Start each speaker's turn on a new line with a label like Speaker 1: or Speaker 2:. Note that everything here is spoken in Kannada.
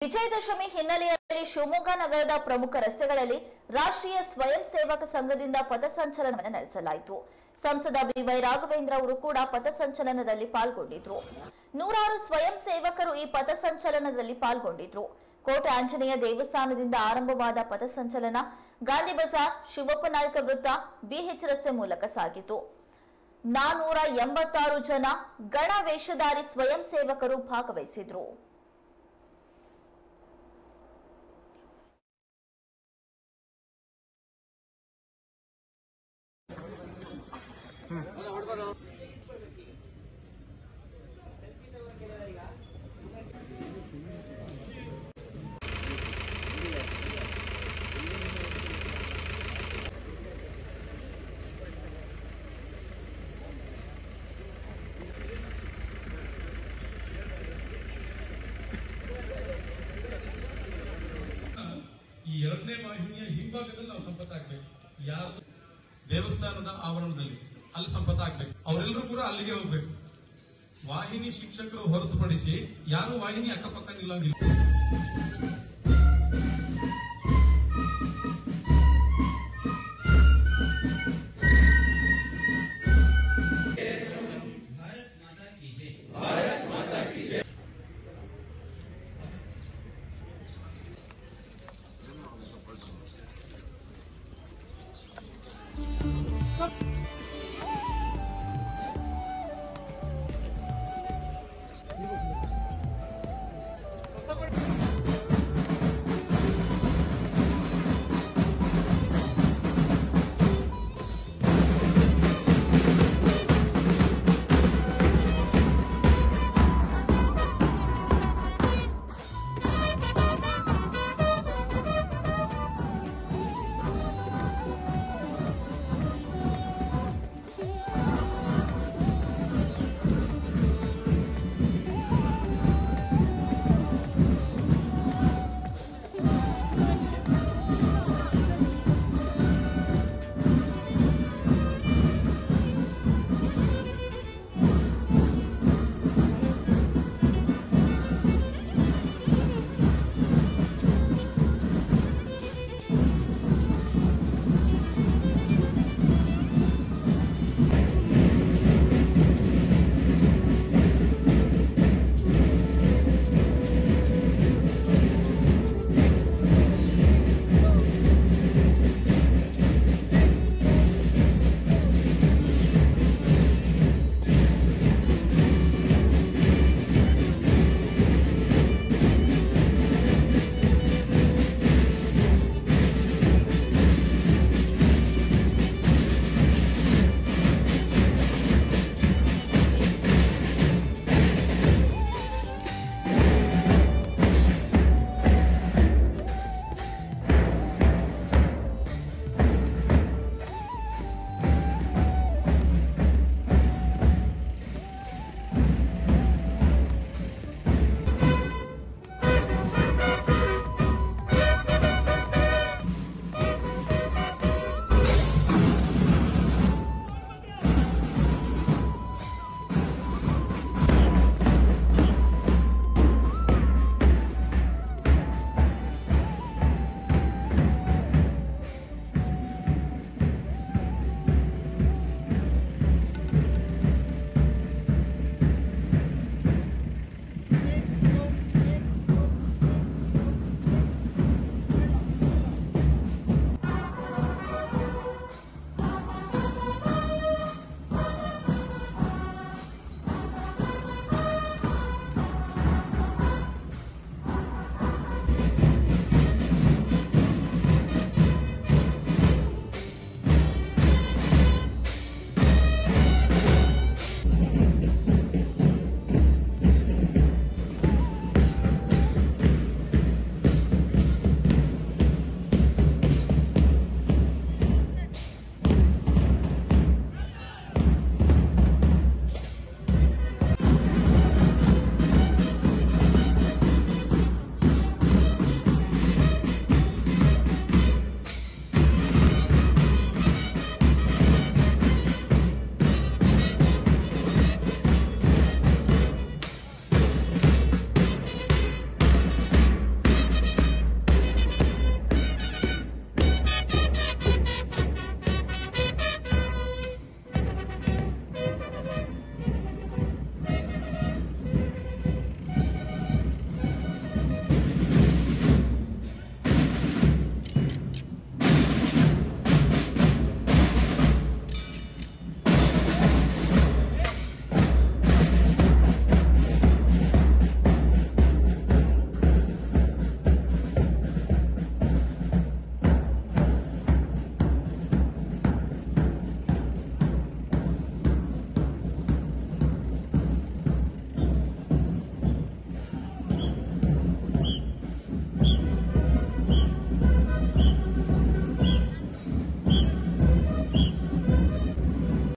Speaker 1: ವಿಜಯದಶಮಿ ಹಿನ್ನೆಲೆಯಲ್ಲಿ ಶಿವಮೊಗ್ಗ ನಗರದ ಪ್ರಮುಖ ರಸ್ತೆಗಳಲ್ಲಿ ರಾಷ್ಟ್ರೀಯ ಸ್ವಯಂ ಸೇವಕ ಸಂಘದಿಂದ ಪಥಸಂಚಲನವನ್ನು ನಡೆಸಲಾಯಿತು ಸಂಸದ ಬಿವೈ ರಾಘವೇಂದ್ರ ಅವರು ಕೂಡ ಪಥಸಂಚಲನದಲ್ಲಿ ಪಾಲ್ಗೊಂಡಿದ್ರು ನೂರಾರು ಸ್ವಯಂ ಸೇವಕರು ಈ ಪಥಸಂಚಲನದಲ್ಲಿ ಪಾಲ್ಗೊಂಡಿದ್ರು ಕೋಟೆ ಆಂಜನೇಯ ದೇವಸ್ಥಾನದಿಂದ ಆರಂಭವಾದ ಪಥಸಂಚಲನ ಗಾಂಧಿ ಬಜಾರ್ ಶಿವಪ್ಪ ನಾಯಕ ವೃತ್ತ ಬಿಎಚ್ ರಸ್ತೆ ಮೂಲಕ ಸಾಗಿತು ನಾನೂರ ಎಂಬತ್ತಾರು ಜನ ಗಣ ವೇಷಧಾರಿ ಸ್ವಯಂ ಸೇವಕರು ಭಾಗವಹಿಸಿದ್ರು
Speaker 2: ಈ ಎರಡನೇ ವಾಹಿನಿಯ ಹಿಂಭಾಗದಲ್ಲಿ ನಾವು ಸಂಪತ್ತಾಗ್ಬೇಕು ಯಾರು ದೇವಸ್ಥಾನದ ಆವರಣದಲ್ಲಿ ಅಲ್ಲಿ ಸಂಪತ್ತಾಗ್ಬೇಕು ಅವರೆಲ್ಲರೂ ಕೂಡ ಅಲ್ಲಿಗೆ ಹೋಗ್ಬೇಕು ವಾಹಿನಿ ಶಿಕ್ಷಕರು ಹೊರತುಪಡಿಸಿ ಯಾರು ವಾಹಿನಿ ಅಕ್ಕಪಕ್ಕ ನಿಲ್ಲಂಗಿಲ್ಲ